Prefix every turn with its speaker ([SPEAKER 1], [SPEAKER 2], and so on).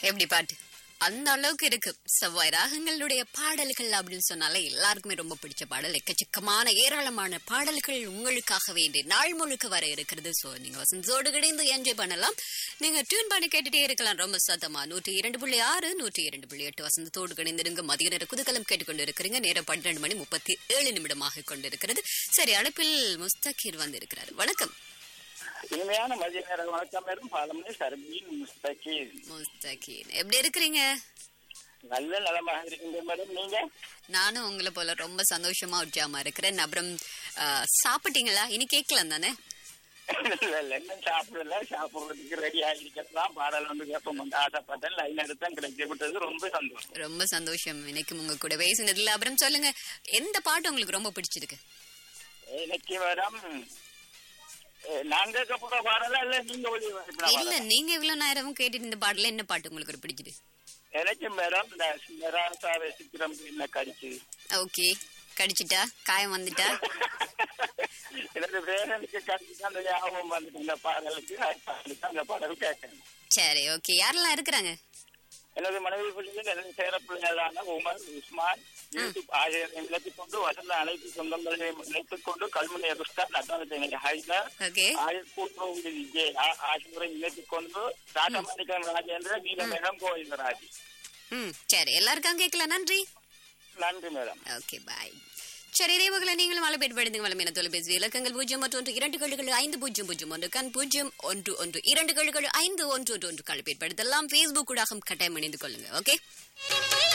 [SPEAKER 1] எப்படி பாட்டு அந்த அளவுக்கு இருக்கு செவ்வாய் ராகங்களுடைய பாடல்கள் அப்படின்னு சொன்னாலே எல்லாருக்குமே ரொம்ப பிடிச்ச பாடல் எக்கச்சக்கமான ஏராளமான பாடல்கள் உங்களுக்காகவே இந்த நாள் முழுக்க வர இருக்கிறது சோ நீங்க வசந்தோடு கிடைந்து என்ஜாய் பண்ணலாம் நீங்க டியூன் பண்ணி கேட்டுட்டே இருக்கலாம் ரொம்ப சத்தமா நூற்றி இரண்டு புள்ளி ஆறு நூற்றி இரண்டு புள்ளி எட்டு வசந்தத்தோடு கிடைந்திருங்க மதிய நேர குதகலம் கேட்டுக்கொண்டு இருக்கிறீங்க நேரம் பன்னிரண்டு மணி முப்பத்தி ஏழு நிமிடமாக கொண்டிருக்கிறது சரி அழைப்பில் முஸ்தகீர் வந்திருக்கிறார் வணக்கம்
[SPEAKER 2] இனிமையான மதிய நேர வணக்கம் மேடம் பாலமணி சர்பீன் முஸ்தகீர்
[SPEAKER 1] முஸ்தகீர் எப்படி இருக்கிறீங்க
[SPEAKER 2] நல்ல நலமாக இருக்கீங்க மேடம் நீங்க
[SPEAKER 1] நானும் உங்களை போல ரொம்ப சந்தோஷமா உற்சாகமா இருக்கிறேன் அப்புறம் ஆ, சாப்பிட்டீங்களா இனி கேட்கலாம் தானே
[SPEAKER 2] இல்ல இல்ல இன்னும் சாப்பிடல சாப்பிடுறதுக்கு ரெடி ஆகிருக்கலாம் பாடல் வந்து கேட்போம் வந்து ஆசைப்பட்டேன் லைன் எடுத்தான் கிடைச்சி விட்டது ரொம்ப சந்தோஷம்
[SPEAKER 1] ரொம்ப சந்தோஷம் இன்னைக்கு உங்க கூட பேசினதுல அப்புறம் சொல்லுங்க எந்த பாட்டு உங்களுக்கு ரொம்ப பிடிச்சிருக்கு
[SPEAKER 2] இன்னைக்கு மேடம் அஹ், நான் கேட்க போற பாடலா இல்ல நீங்க ஒளி
[SPEAKER 1] இல்ல நீங்க இவ்வளவு நேரமும் கேட்டுட்டு இந்த பாட்டுல என்ன பாட்டு உங்களுக்கு ஒரு பிடிச்சது
[SPEAKER 2] எனக்கு மேடம் இந்த நிராசார சித்திரம் என்ன கடிச்சு
[SPEAKER 1] ஓகே கடிச்சிட்டா காயம் வந்துட்டா
[SPEAKER 2] எனக்கு வேறனுக்கு கடிச்சு அந்த ஞாபகம் வந்துட்டு இந்த பாடலுக்கு அதுக்கு அந்த பாடல் கேட்கணும்
[SPEAKER 1] சரி ஓகே யாரெல்லாம் இருக்கிறாங்க
[SPEAKER 2] எனது மனைவி பிள்ளைகள் எனது சேர பிள்ளைகளான உமர் உஸ்மான் யூசுப் ஆகியோரை இணைத்துக் கொண்டு வசந்த அனைத்து சொந்தங்களையும் இணைத்துக் கொண்டு கல்முனை ருஸ்தான் நட்டாளத்தை ஹைதர்
[SPEAKER 1] ஓகே
[SPEAKER 2] ஆயுள் கூட்டுறவு விஜய் ஆ- ஆகியோரை இணைத்துக் கொண்டு டாடா மணிக்கம் ராஜேந்திர நீலமேகம் கோவிந்தராஜ்
[SPEAKER 1] ம் சரி எல்லாருக்கும் கேட்கலாம் நன்றி
[SPEAKER 2] நன்றி மேடம்
[SPEAKER 1] ஓகே பாய் சரி இதே வகையில நீங்களும் மழை பெற்று வளம் என தொலைபேசி இலக்கங்கள் பூஜ்ஜியம் மற்றும் ஒன்று இரண்டு கழுகள் ஐந்து பூஜ்ஜியம் பூஜ்ஜியம் ஒன்று கண் பூஜ்ஜியம் ஒன்று ஒன்று இரண்டு கழுகள் ஐந்து ஒன்று ஒன்று ஒன்று கழிப்பேற்படுத்தலாம் ஃபேஸ்புக் ஊடாகம் கட்டாயம் இணைந்து கொள்ளுங்க ஓகே